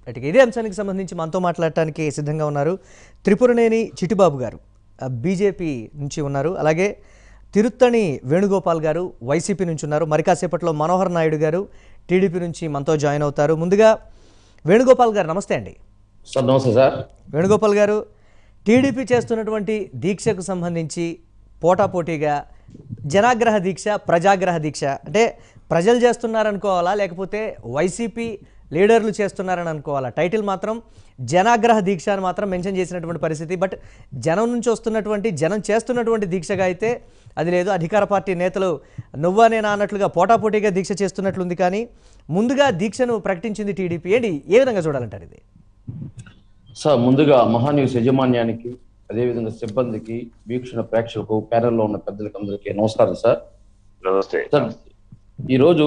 Right ఇదే అంశానికి సంబంధించి మనతో మాట్లాడటానికి సిద్ధంగా ఉన్నారు త్రిపురనేని చిట్టిబాబు గారు బీజేపీ నుంచి ఉన్నారు అలాగే తిరుత్తణి వేణుగోపాల్ గారు వైసీపీ నుంచి ఉన్నారు మరి కాసేపట్లో మనోహర్ నాయుడు గారు టీడీపీ నుంచి మనతో జాయిన్ అవుతారు ముందుగా వేణుగోపాల్ గారు నమస్తే అండి సార్ నమస్తే సార్ వేణుగోపాల్ గారు టీడీపీ చేస్తున్నటువంటి దీక్షకు సంబంధించి పోటాపోటీగా జనాగ్రహ దీక్ష ప్రజాగ్రహ దీక్ష అంటే ప్రజలు చేస్తున్నారనుకోవాలా లేకపోతే వైసీపీ లీడర్లు చేస్తున్నారని అనుకోవాలా టైటిల్ మాత్రం జనాగ్రహ దీక్ష అని మాత్రం మెన్షన్ చేసినటువంటి పరిస్థితి బట్ జనం నుంచి వస్తున్నటువంటి జనం చేస్తున్నటువంటి దీక్షగా అయితే అది లేదు అధికార పార్టీ నేతలు నువ్వా నేనా అన్నట్లుగా పోటాపోటీగా దీక్ష చేస్తున్నట్లుంది కానీ ముందుగా దీక్షను ప్రకటించింది టీడీపీ ఏంటి ఏ విధంగా చూడాలంటారు ఇది సార్ ముందుగా మహాన్యూస్ యజమాన్యానికి అదేవిధంగా సిబ్బందికి వీక్షణ ప్రేక్షకులకు ప్యానెల్లో ఉన్న పెద్దలకి అందరికీ నమస్కారం సార్ నమస్తే సార్ ఈరోజు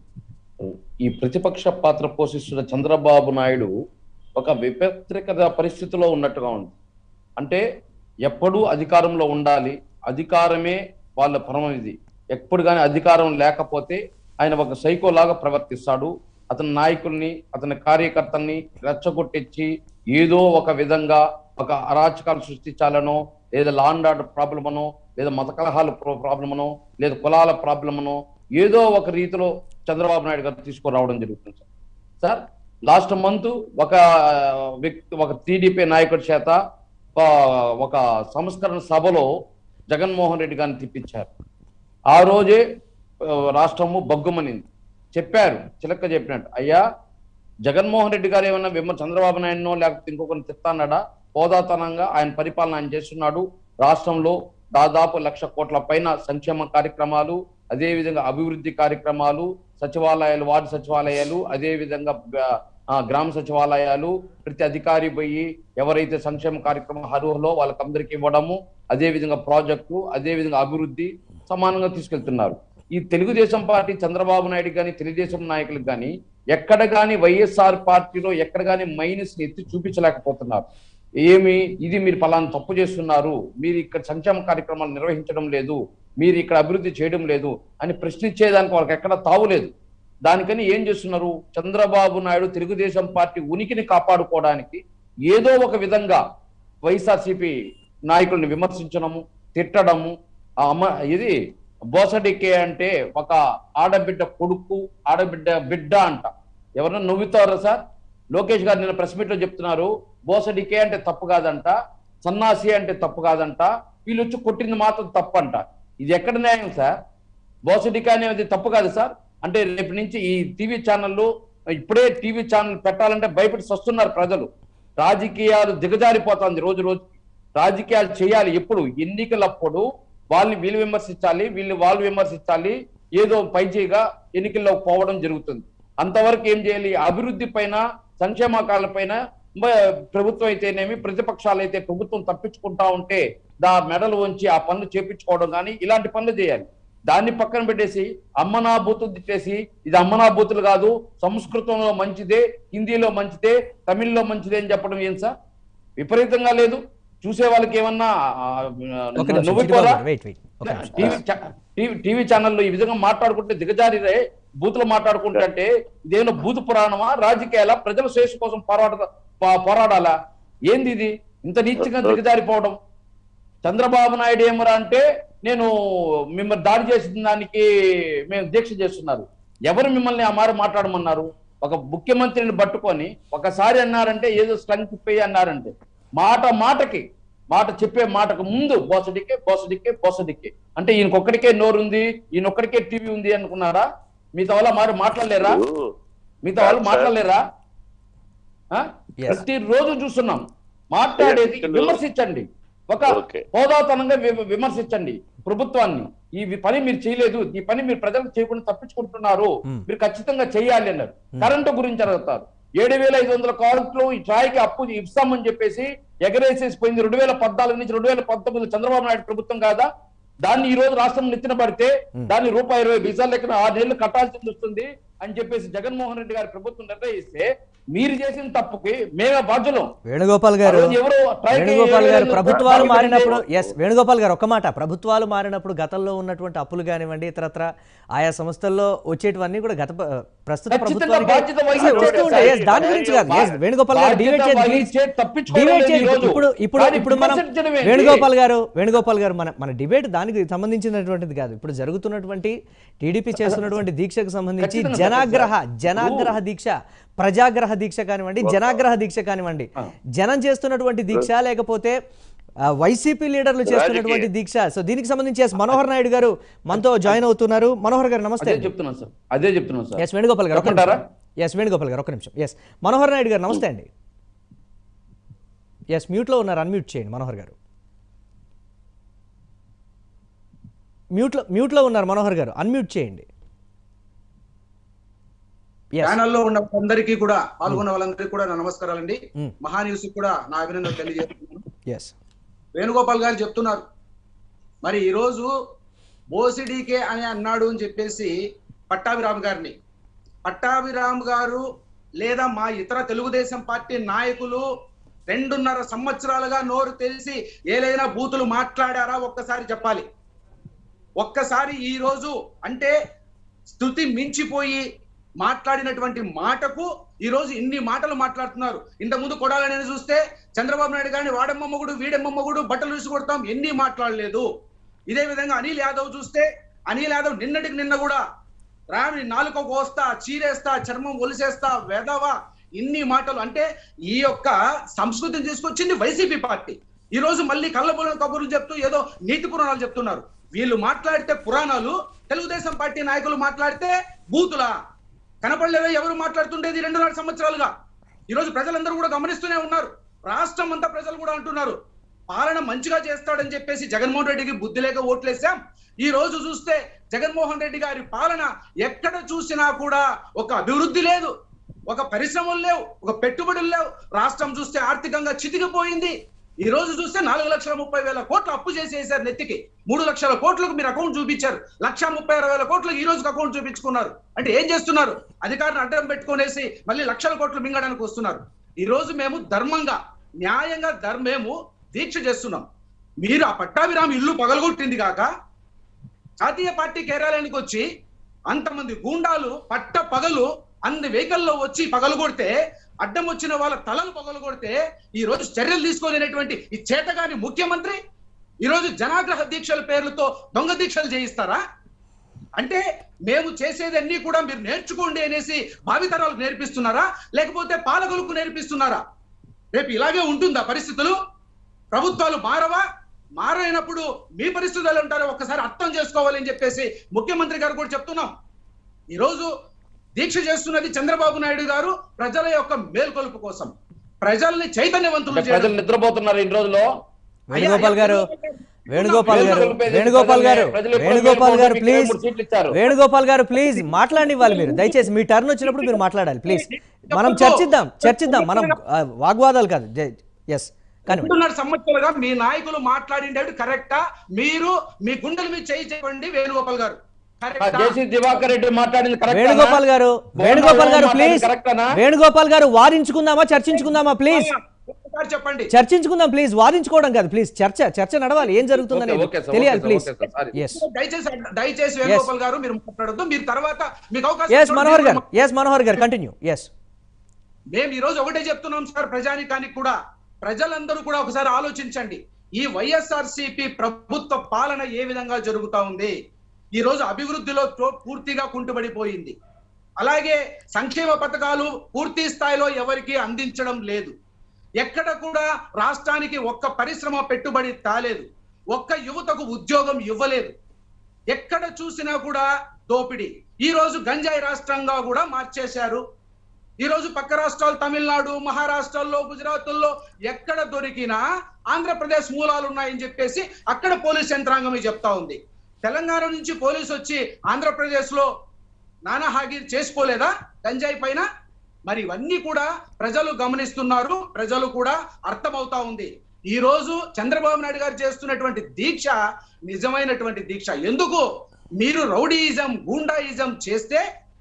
ఈ ప్రతిపక్ష పాత్ర పోషిస్తున్న చంద్రబాబు నాయుడు ఒక విపత్రికత పరిస్థితిలో ఉన్నట్టుగా ఉంది అంటే ఎప్పుడూ అధికారంలో ఉండాలి అధికారమే వాళ్ళ పరమ ఇది ఎప్పుడు కానీ అధికారం లేకపోతే ఆయన ఒక సైకో లాగా ప్రవర్తిస్తాడు అతని నాయకుల్ని అతని కార్యకర్తల్ని రెచ్చగొట్టించి ఏదో ఒక విధంగా ఒక అరాచకాలు సృష్టించాలనో లేదా లాండ్ ఆర్డర్ ప్రాబ్లం అనో లేదా మత కలహాల ప్రాబ్లం అనో లేదా కులాల ప్రాబ్లం అనో ఏదో ఒక రీతిలో చంద్రబాబు నాయుడు గారు తీసుకురావడం జరుగుతుంది సార్ సార్ లాస్ట్ మంత్ ఒక వ్యక్తి ఒక టీడీపీ నాయకుడి చేత ఒక- ఒక సంస్కరణ సభలో జగన్మోహన్ రెడ్డి గారిని తిప్పించారు ఆ రోజే ఆ, రాష్ట్రము బగ్గుమనింది చెప్పారు చిలక్క చెప్పినట్టు అయ్యా జగన్మోహన్ రెడ్డి గారు ఏమన్నా విమ చంద్రబాబు నాయుడునో లేకపోతే ఇంకొకరిని తిస్తాన్నాడా హోదాతనంగా ఆయన పరిపాలన ఆయన చేస్తున్నాడు రాష్ట్రంలో దాదాపు లక్ష కోట్ల పైన సంక్షేమ కార్యక్రమాలు అదే విధంగా అభివృద్ధి కార్యక్రమాలు సచివాలయాలు వార్డు సచివాలయాలు అదే విధంగా బ- ఆ, గ్రామ సచివాలయాలు ప్రతి అధికారి పోయి ఎవరైతే సంక్షేమ కార్యక్రమం అర్హులో వాళ్ళకందరికి ఇవ్వడము అదే విధంగా ప్రాజెక్టు అదే విధంగా అభివృద్ధి సమానంగా తీసుకెళ్తున్నారు ఈ తెలుగుదేశం పార్టీ చంద్రబాబు నాయుడు కానీ తెలుగుదేశం నాయకులకు కానీ ఎక్కడ కానీ వైఎస్ఆర్ పార్టీలో ఎక్కడ కానీ మైనస్ ని ఎత్తి చూపించలేకపోతున్నారు ఏమి ఇది మీరు పలానా తప్పు చేస్తున్నారు మీరు ఇక్కడ సంక్షేమ కార్యక్రమాలు నిర్వహించడం లేదు మీరు ఇక్కడ అభివృద్ధి చేయడం లేదు అని ప్రశ్నించేదానికి వాళ్ళకి ఎక్కడ తావులేదు దానికని ఏం చేస్తున్నారు చంద్రబాబు నాయుడు తెలుగుదేశం పార్టీ ఉనికిని కాపాడుకోవడానికి ఏదో ఒక విధంగా వైఎస్ఆర్సీపీ నాయకుల్ని విమర్శించడము తిట్టడము ఆ అమ్మ ఇది బోసడికే అంటే ఒక ఆడబిడ్డ కొడుకు ఆడబిడ్డ బిడ్డ అంట ఎవరన్నా నవ్వుతారా సార్ లోకేష్ గారు నిన్న ప్రెస్ మీట్ లో చెప్తున్నారు బోసడికే అంటే తప్పు కాదంట సన్నాసి అంటే తప్పు కాదంట వీళ్ళు వచ్చి కొట్టింది మాత్రం తప్పు అంట ఇది ఎక్కడ న్యాయం సార్ బోసడిక అనేది తప్పు కాదు సార్ అంటే రేపు నుంచి ఈ టీవీ ఛానళ్ళు ఇప్పుడే టీవీ ఛానల్ పెట్టాలంటే భయపడి వస్తున్నారు ప్రజలు రాజకీయాలు దిగజారిపోతుంది రోజు రోజు రాజకీయాలు చేయాలి ఎప్పుడు ఎన్నికలప్పుడు వాళ్ళని వీళ్ళు విమర్శించాలి వీళ్ళు వాళ్ళు విమర్శించాలి ఏదో పైచేయిగా ఎన్నికల్లో పోవడం జరుగుతుంది అంతవరకు ఏం చేయాలి అభివృద్ధి పైన సంక్షేమకాల పైన మ- ప్రభుత్వం అయితేనేమి ప్రతిపక్షాలు అయితే ప్రభుత్వం తప్పించుకుంటా ఉంటే దా మెడలు వంచి ఆ పనులు చేపించుకోవడం కానీ ఇలాంటి పనులు చేయాలి దాన్ని పక్కన పెట్టేసి అమ్మనా బూతులు తిట్టేసి ఇది అమ్మనా బూతులు కాదు సంస్కృతంలో మంచిదే హిందీలో మంచిదే తమిళ్లో మంచిదే అని చెప్పడం ఏం సార్ విపరీతంగా లేదు చూసే వాళ్ళకి ఏమన్నా ఆ, ఒక నిమిషం నవ్వుకోరా వెయిట్ వెయిట్ ఒక నిమిషం టీవీ ఛా- టీవీ టీవీ ఛానల్లో ఈ విధంగా మాట్లాడుకుంటే దిగజారిరే బూతులు మాట్లాడుకుంటే ఇదేమో బూతు పురాణమా రాజకీయాల ప్రజల శ్రేష్ కోసం పోరాట పో- పోరాడాలా ఏంది ఇది ఇంత నీచంగా దిగజారిపోవడం చంద్రబాబు నాయుడు ఏమరా అంటే నేను మిమ్మల్ని దాడి చేసిన దానికి మేము దీక్ష చేస్తున్నారు ఎవరు మిమ్మల్ని ఆ మార మాట్లాడమన్నారు ఒక ముఖ్యమంత్రిని పట్టుకొని ఒకసారి అన్నారంటే ఏదో స్లంగ్ తిప్పేయి అన్నారంటే మాట మాటకి మాట చెప్పే మాటకు ముందు బోసడికే బోసడికే బోసడికే అంటే ఈయనకొక్కడికే నోరుంది ఈయనొక్కడికే టీవీ ఉంది అనుకున్నారా మిగతా వాళ్ళ మారు మాట్లాడలేరా ఇప్పుడు మిగతా వాళ్ళు సార్, మాట్లాడలేరా ఆ? Yes. ప్రతిరోజు చూస్తున్నాం మాట్లాడేది Yes, విమర్శించండి ఒక Okay. హోదాతనంగా వి- విమర్శించండి ప్రభుత్వాన్ని ఈ వి- పని మీరు చేయలేదు ఈ పని మీరు ప్రజలకు చేయకుండా తప్పించుకుంటున్నారు Hmm. మీరు ఖచ్చితంగా చేయాలి అన్నారు కరెంటు గురించి అడుగుతారు ఏడు వేల ఐదు వందల కోట్లు ఈ ట్రాయ్కి అప్పు ఇస్తామని చెప్పేసి ఎగరేసేసి పోయింది రెండు వేల పద్నాలుగు నుంచి రెండు వేల పంతొమ్మిది చంద్రబాబు నాయుడు ప్రభుత్వం కాదా దాన్ని ఈ రోజు రాష్ట్రం నెత్తిన పడితే దాన్ని రూపాయి ఇరవై బీసాల లెక్కన ఆరు నెలలు కట్టాల్సి వస్తుంది అని చెప్పేసి జగన్మోహన్ రెడ్డి గారి ప్రభుత్వం నిర్ణయిస్తే మీరు చేసిన తప్పుకి మేమే బాధ్యులం వేణుగోపాల్ గారు ఆ రోజు ఎవరో ట్రై వేణుగోపాల్ గారు చేయలేదు, ప్రభుత్వాలు ట్రై మారినప్పుడు చేయలేదు. ఎస్ వేణుగోపాల్ గారు ఒక్క మాట ప్రభుత్వాలు మారినప్పుడు గతంలో ఉన్నటువంటి అప్పులు కానివ్వండి ఇతరత్ర ఆయా సంస్థల్లో వచ్చేటివన్నీ కూడా గత ప- ప్రస్తుత ఖచ్చితంగా ప్రభుత్వానికి బాధ్యత వహించే వస్తూ ఉంటాయి. Yes, దాని గురించి కాదు Yes, వేణుగోపాల్ గారు బాధ్యత డిబేట్ చేయండి వహించే please. తప్పించుకోవడం డిబేట్ లేదు చేయండి ఈరోజు. ఇప్పుడు ఇప్పుడు కానీ ఇప్పుడు మనం విమర్శించడం ఏంటి? వేణుగోపాల్ గారు వేణుగోపాల్ గారు మన మన డిబేట్ దానికి సంబంధించినటువంటిది కాదు ఇప్పుడు జరుగుతున్నటువంటి టీడీపీ చేస్తున్నటువంటి దీక్షకు సంబంధించి ఖచ్చితంగా జనాగ్రహ సార్. జనాగ్రహ దీక్ష ప్రజాగ్రహ దీక్ష కానివ్వండి జనాగ్రహ దీక్ష కానివ్వండి జనం చేస్తున్నటువంటి దీక్ష లేకపోతే ఆ, వైసీపీ లీడర్లు చేస్తున్నటువంటి దీక్ష సో దీనికి సంబంధించి ఎస్ మనోహర్ నాయుడు గారు మనతో జాయిన్ అవుతున్నారు మనోహర్ గారు నమస్తే అదే చెప్తున్నాను సార్ అదే చెప్తున్నాను సార్ ఎస్ వేణుగోపాల్ గారు ఒక్క చెప్పంటారా? నిమిషం ఎస్ వేణుగోపాల్ గారు ఒక్క నిమిషం ఎస్ మనోహర్ నాయుడు గారు నమస్తే అండి ఎస్ మ్యూట్లో ఉన్నారు అన్మ్యూట్ చేయండి మనోహర్ గారు మ్యూట్లో మ్యూట్లో ఉన్నారు మనోహర్ గారు అన్మ్యూట్ చేయండి ఎస్ ప్యానల్లో ఉన్న అందరికీ కూడా పాల్గొన్న వాళ్ళందరికీ కూడా నా నమస్కారాలండి మ్మ్. మహా న్యూస్ కూడా నా అభినందనలు తెలియజేస్తున్నాను ఎస్ వేణుగోపాల్ గారు చెప్తున్నారు మరి ఈరోజు ఓసిడికే అని అన్నాడు అని చెప్పేసి పట్టాభిరామ్ గారిని పట్టాభిరామ్ గారు లేదా మా ఇతర తెలుగుదేశం పార్టీ నాయకులు రెండున్నర సంవత్సరాలుగా నోరు తెలిసి ఏదైనా బూతులు మాట్లాడారా ఒక్కసారి చెప్పాలి ఒక్కసారి ఈ రోజు అంటే స్థుతి మించిపోయి మాట్లాడినటువంటి మాటకు ఈ రోజు ఇన్ని మాటలు మాట్లాడుతున్నారు ఇంతకుముందు కొడాలని చూస్తే చంద్రబాబు నాయుడు గారిని వాడమ్మమ్మగుడు వీడమ్మమ్మగుడు బట్టలు చూసి కొడతాం ఎన్ని మాట్లాడలేదు ఇదే విధంగా అనిల్ యాదవ్ చూస్తే అనిల్ యాదవ్ నిన్నటికి నిన్న కూడా రాని నాలుక కోస్తా చీరేస్తా చర్మం ఒలిసేస్తా వెదవా ఇన్ని మాటలు అంటే ఈ యొక్క సంస్కృతిని తీసుకొచ్చింది వైసీపీ పార్టీ ఈ రోజు మళ్ళీ కళ్ళబోలిన కబుర్లు చెప్తూ ఏదో నీతి పురాణాలు చెప్తున్నారు వీళ్ళు మాట్లాడితే పురాణాలు తెలుగుదేశం పార్టీ నాయకులు మాట్లాడితే బూతులా కనపడలేదా ఎవరు మాట్లాడుతుండేది రెండున్నర సంవత్సరాలుగా ఈ రోజు ప్రజలందరూ కూడా గమనిస్తూనే ఉన్నారు రాష్ట్రం అంతా ప్రజలు కూడా అంటున్నారు పాలన మంచిగా చేస్తాడని చెప్పేసి జగన్మోహన్ రెడ్డికి బుద్ధి లేక ఓట్లేసాం ఈ రోజు చూస్తే జగన్మోహన్ రెడ్డి గారి పాలన ఎక్కడ చూసినా కూడా ఒక అభివృద్ధి లేదు ఒక పరిశ్రమలు లేవు ఒక పెట్టుబడులు లేవు రాష్ట్రం చూస్తే ఆర్థికంగా చితికిపోయింది ఈ రోజు చూస్తే నాలుగు లక్షల ముప్పై వేల కోట్లు అప్పు చేసేసారు నెత్తికి మూడు లక్షల కోట్లకు మీరు అకౌంట్ చూపించారు లక్ష ముప్పై ఆరు వేల కోట్లకు ఈ రోజుకి అకౌంట్ చూపించుకున్నారు అంటే ఏం చేస్తున్నారు అధికారిని అడ్డం పెట్టుకునేసి మళ్ళీ లక్షల కోట్లు మింగడానికి వస్తున్నారు ఈ రోజు మేము ధర్మంగా న్యాయంగా ధర్మేము దీక్ష చేస్తున్నాం మీరు ఆ పట్టాభిరామి ఇల్లు పగలగొట్టింది కాక జాతీయ పార్టీ కార్యాలయానికి వచ్చి అంతమంది గూండాలు పట్ట పగలు అన్ని వెహికల్లో వచ్చి పగలగొడితే అడ్డం వచ్చిన వాళ్ళ తలలు పగలగొడితే ఈ రోజు చర్యలు తీసుకోలేనటువంటి ఈ చేతగాని ముఖ్యమంత్రి ఈ రోజు జనాగ్రహ దీక్షల పేర్లతో దొంగ దీక్షలు చేయిస్తారా అంటే మేము చేసేదన్నీ కూడా మీరు నేర్చుకోండి అనేసి భావితరాలకు నేర్పిస్తున్నారా లేకపోతే పాలకులకు నేర్పిస్తున్నారా రేపు ఇలాగే ఉంటుందా పరిస్థితులు ప్రభుత్వాలు మారవా మారైనప్పుడు మీ పరిస్థితులు ఎలా ఉంటారో ఒక్కసారి అర్థం చేసుకోవాలని చెప్పేసి ముఖ్యమంత్రి గారు కూడా చెప్తున్నాం ఈరోజు దీక్ష చేస్తున్నది చంద్రబాబు నాయుడు గారు ప్రజల యొక్క మేల్కొలుపు కోసం ప్రజల్ని చైతన్యవంతులు అంటే ప్రజలు చేయడం నిద్రపోతున్నారు ఈ రోజులో వేణుగోపాల్ గారు వేణుగోపాల్ గారు ప్రజలు వేణుగోపాల్ గారు ప్రజలు ఎప్పుడు వేణుగోపాల్ గారు మీకు ప్లీజ్ మూడు సీట్లు ఇచ్చారు. వేణుగోపాల్ గారు ప్లీజ్ మాట్లాడివ్వాలి మీరు దయచేసి మీ టర్న్ వచ్చినప్పుడు మీరు మాట్లాడాలి ప్లీజ్ మనం చర్చిద్దాం చర్చిద్దాం మనం ఆ, వాగ్వాదాలు కాదు ఎస్ కానీ రెండున్నర సంవత్సరాలుగా మీ నాయకులు మాట్లాడిండేవి కరెక్టా మీరు మీ గుండెల మీద చేయి చెప్పండి వేణుగోపాల్ గారు ఆ కరెక్టా జేసీ దివాకర్ రెడ్డి మాట్లాడింది కరెక్ట్ వేణుగోపాల్ గారు వేణుగోపాల్ గారు ప్లీజ్ కరెక్టనా వేణుగోపాల్ గారు వాదించుకుందామా చర్చించుకుందామా ప్లీజ్ ఒక్కసారి చెప్పండి చర్చించుకుందాం ప్లీజ్ వాదించుకోవడం కాదు ప్లీజ్ చర్చ చర్చ నడవాలి ఏం జరుగుతుందని ఓకే, ఓకే సార్, తెలియాలి okay please sir, okay sir, sorry. Yes దయచేసి దయచేసి వేణుగోపాల్ గారు మీరు మాట్లాడొద్దు మీరు తర్వాత మీకు అవకాశం ఎస్ ఇస్తాను. మనోహర్ గారు మీరు ఎస్ మనోహర్ గారు కంటిన్యూ ఎస్ మేము ఈ రోజు ఒకటే చెప్తున్నాం సార్ ప్రజానికానికి కూడా ప్రజలందరూ కూడా ఒకసారి ఆలోచించండి ఈ వైఎస్ఆర్ ప్రభుత్వ పాలన ఏ విధంగా జరుగుతా ఉంది ఈ రోజు అభివృద్ధిలో తో- పూర్తిగా కుంటుపడిపోయింది అలాగే సంక్షేమ పథకాలు పూర్తి స్థాయిలో ఎవరికి అందించడం లేదు ఎక్కడ కూడా రాష్ట్రానికి ఒక్క పరిశ్రమ పెట్టుబడి తాలేదు ఒక్క యువతకు ఉద్యోగం ఇవ్వలేదు ఎక్కడ చూసినా కూడా దోపిడీ ఈ రోజు గంజాయి రాష్ట్రంగా కూడా మార్చేశారు ఈ రోజు పక్క రాష్ట్రాలు తమిళనాడు మహారాష్ట్రలో గుజరాత్లో ఎక్కడ దొరికినా ఆంధ్రప్రదేశ్ మూలాలు ఉన్నాయని చెప్పేసి అక్కడ పోలీస్ యంత్రాంగం చెప్తా ఉంది తెలంగాణ నుంచి పోలీసు వచ్చి ఆంధ్రప్రదేశ్ లో నానాహాగిరి చేసుకోలేదా గంజాయి పైన మరి ఇవన్నీ కూడా ప్రజలు గమనిస్తున్నారు ప్రజలు కూడా అర్థమవుతా ఉంది ఈ రోజు చంద్రబాబు నాయుడు గారు చేస్తున్నటువంటి దీక్ష నిజమైనటువంటి దీక్ష ఎందుకు మీరు రౌడీయిజం గూండాయిజం చేస్తే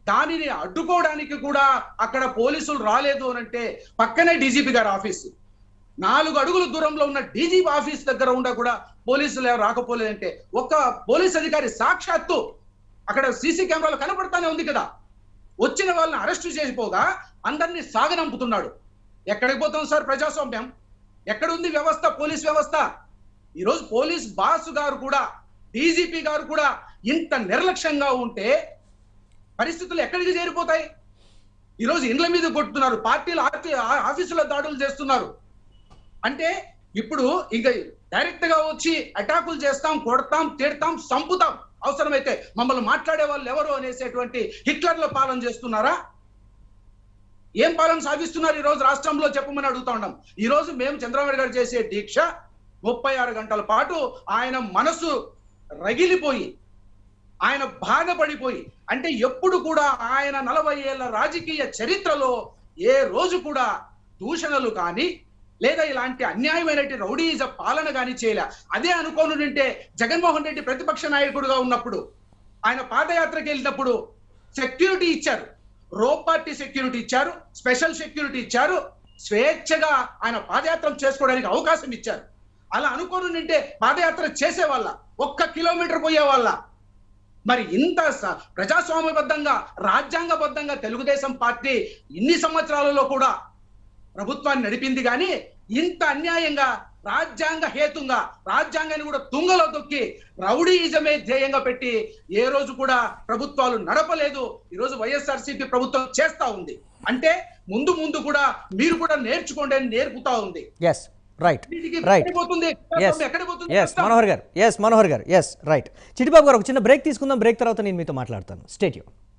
దానిని అడ్డుకోవడానికి కూడా అక్కడ పోలీసులు రాలేదు అని అంటే పక్కనే డీజీపీ గారి ఆఫీసు నాలుగు అడుగుల దూరంలో ఉన్న డీజీపీ ఆఫీస్ దగ్గర ఉండా కూడా పోలీసులు ఎవరు రాకపోలేదంటే ఒక పోలీస్ అధికారి సాక్షాత్తు అక్కడ సీసీ కెమెరాలు కనపడతానే ఉంది కదా వచ్చిన వాళ్ళని అరెస్ట్ చేసిపోగా అందరినీ సాగనంపుతున్నాడు ఎక్కడికి పోతాం సార్ ప్రజాస్వామ్యం ఎక్కడ ఉంది వ్యవస్థ పోలీస్ వ్యవస్థ ఈరోజు పోలీస్ బాస్ గారు కూడా డీజీపీ గారు కూడా ఇంత నిర్లక్ష్యంగా ఉంటే పరిస్థితులు ఎక్కడికి చేరిపోతాయి ఈరోజు ఇండ్ల మీద కొట్టుతున్నారు పార్టీల ఆర్టీ- ఆ- ఆఫీసుల దాడులు చేస్తున్నారు అంటే ఇప్పుడు ఇంకా డైరెక్ట్ గా వచ్చి అటాకులు చేస్తాం కొడతాం తిడతాం చంపుతాం అవసరమైతే మమ్మల్ని మాట్లాడే వాళ్ళు ఎవరు అనేసేటువంటి హిట్లర్ల పాలన చేస్తున్నారా ఏం పాలన సాగిస్తున్నారు ఈ రోజు రాష్ట్రంలో చెప్పమని అడుగుతా ఉన్నాం ఈ రోజు మేము చంద్రబాబు గారు చేసే దీక్ష ముప్పై ఆరు గంటల పాటు ఆయన మనసు రగిలిపోయి ఆయన బాధపడిపోయి అంటే ఎప్పుడు కూడా ఆయన నలభై ఏళ్ల రాజకీయ చరిత్రలో ఏ రోజు కూడా దూషణలు కానీ లేదా ఇలాంటి అన్యాయమైనటువంటి రౌడీజ పాలన కానీ చేయలే అదే అనుకోను ఉంటే జగన్మోహన్ రెడ్డి ప్రతిపక్ష నాయకుడుగా ఉన్నప్పుడు ఆయన పాదయాత్రకి వెళ్ళినప్పుడు సెక్యూరిటీ ఇచ్చారు రో పార్టీ సెక్యూరిటీ ఇచ్చారు స్పెషల్ సెక్యూరిటీ ఇచ్చారు స్వేచ్ఛగా ఆయన పాదయాత్ర చేసుకోవడానికి అవకాశం ఇచ్చారు అలా అనుకోను ఉంటే పాదయాత్ర చేసేవాళ్ళ ఒక్క కిలోమీటర్ పోయే వాళ్ళ మరి ఇంత స- ప్రజాస్వామ్యబద్ధంగా రాజ్యాంగబద్ధంగా తెలుగుదేశం పార్టీ ఇన్ని సంవత్సరాలలో కూడా ప్రభుత్వాన్ని నడిపింది కానీ ఇంత అన్యాయంగా రాజ్యాంగ హేతుంగా రాజ్యాంగాన్ని కూడా తుంగలో తొక్కి రౌడీయిజమే ధ్యేయంగా పెట్టి ఏ రోజు కూడా ప్రభుత్వాలు నడపలేదు ఈ రోజు వైఎస్ఆర్సీపీ ప్రభుత్వం చేస్తా ఉంది అంటే ముందు ముందు కూడా మీరు కూడా నేర్చుకోండి అని నేర్పుతా ఉంది ఎస్ రైట్ వీటికి రైట్ ఎక్కడికి పోతుంది ఎస్ ఎక్కడ పోతుంది ఎస్ మనోహర్ గారు ఎస్ మనోహర్ గారు ఎస్ రైట్ చిటిబాబు గారు ఒక చిన్న బ్రేక్ తీసుకుందాం బ్రేక్ తర్వాత నేను మీతో మాట్లాడతాను స్టేట్ యూ